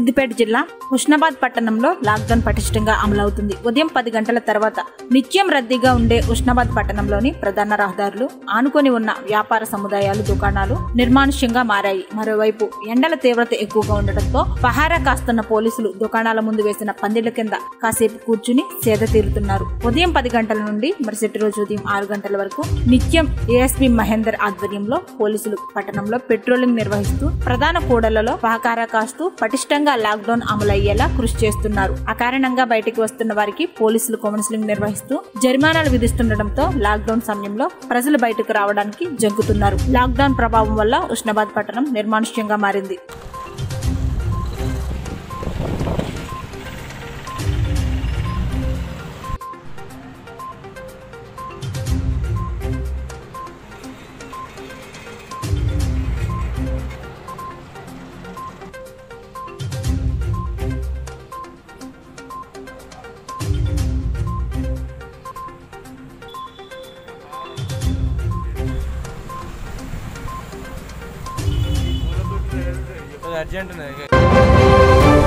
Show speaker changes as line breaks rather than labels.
సిద్దిపేట జిల్లా ఉష్ణాబాద్ పట్టణంలో లాక్డౌన్ పటిష్టంగా అమలవుతుంది ఉదయం పది గంటల తర్వాత నిత్యం రద్దీగా ఉండే ఉష్ణాబాద్ పట్టణంలోని ప్రధాన రహదారులు ఆనుకొని ఉన్న వ్యాపార సముదాయాలు దుకాణాలు నిర్మానుష్యంగా మారాయి మరోవైపు ఎండల తీవ్రత ఎక్కువగా ఉండటంతో పహారా కాస్తున్న పోలీసులు దుకాణాల ముందు వేసిన పందిళ్ల కింద కాసేపు కూర్చుని సేద తీరుతున్నారు ఉదయం పది గంటల నుండి మరుసటి రోజు ఉదయం ఆరు గంటల వరకు నిత్యం ఏఎస్పీ మహేందర్ ఆధ్వర్యంలో పోలీసులు పట్టణంలో పెట్రోలింగ్ నిర్వహిస్తూ ప్రధాన కూడళ్లలో పహకారా కాస్తూ పటిష్టంగా లాక్డౌన్ అమలయ్యేలా కృషి చేస్తున్నారు అకారణంగా బయటికి వస్తున్న వారికి పోలీసులు కౌన్సిలింగ్ నిర్వహిస్తూ జరిమానాలు విధిస్తుండటంతో లాక్డౌన్ సమయంలో ప్రజలు బయటకు రావడానికి జంకుతున్నారు లాక్డౌన్ ప్రభావం వల్ల ఉష్ణాబాద్ పట్టణం నిర్మానుష్యంగా మారింది
అర్జెంట్ ఉన్నది